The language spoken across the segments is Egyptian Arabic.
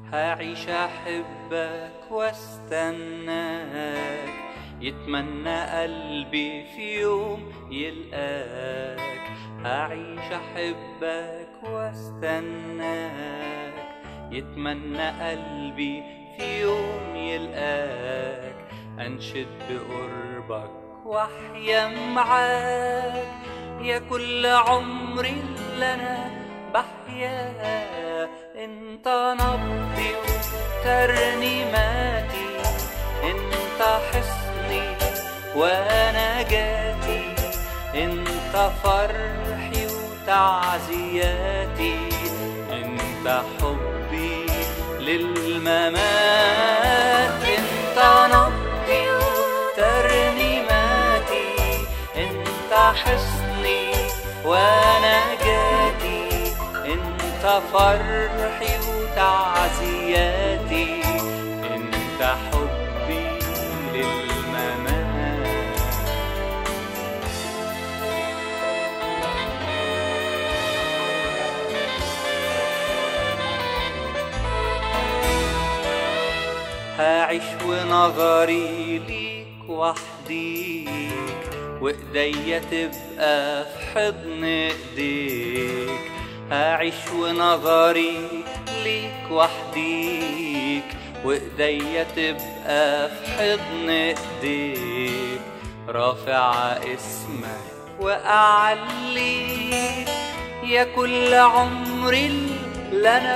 هعيش احبك واستناك يتمنى قلبي في يوم يلقاك هعيش احبك واستناك يتمنى قلبي في يوم يلقاك انشد بقربك واحيا معاك يا كل عمري اللي انا بحياه انت نبضي وترنيماتي انت حصني ونجاتي انت فرحي وتعزياتي انت حبي للممات انت نبضي وترنيماتي انت حصني ونجاتي انت فرحي وتعزياتي انت حبي للممات هعيش ونظري ليك وحديك وايديا تبقى في حضن ايديك هعيش ونظري ليك وحديك وايديا تبقى في حضن ايديك رافع اسمك واعليك يا كل عمري اللي انا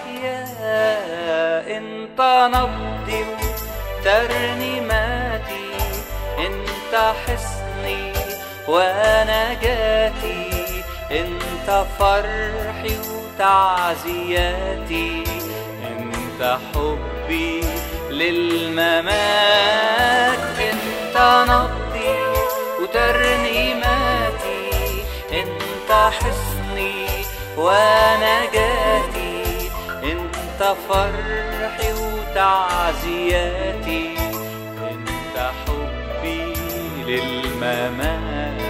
بحياه انت نبضي وترنيماتي انت حصني ونجاتي انت فرحي وتعزياتي انت حبي للممات انت نبضي وترنيماتي انت حصني ونجاتي انت فرحي وتعزياتي انت حبي للممات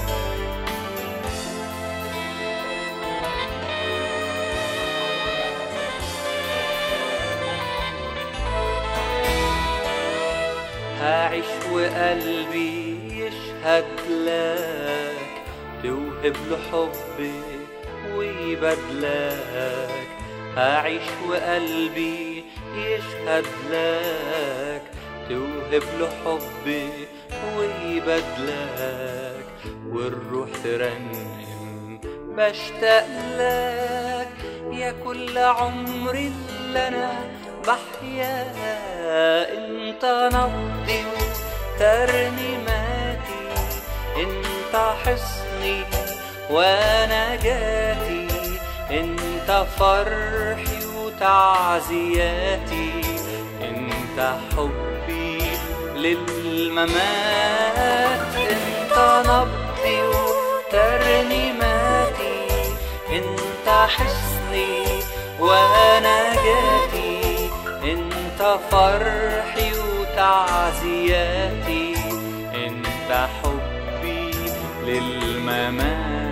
هعيش وقلبي يشهد لك توهب له حبي ويبدلك هعيش وقلبي يشهد لك توهب له حبي ويبدلك والروح ترنم بشتاق لك يا كل عمري اللي انا بحياه انت نبضي وترنيماتي انت حصني ونجاتي انت فرحي وتعزياتي انت حبي للممات انت نبضي وترنيماتي انت حصني ونجاتي انت فرحي وتعزياتي انت حبي للممات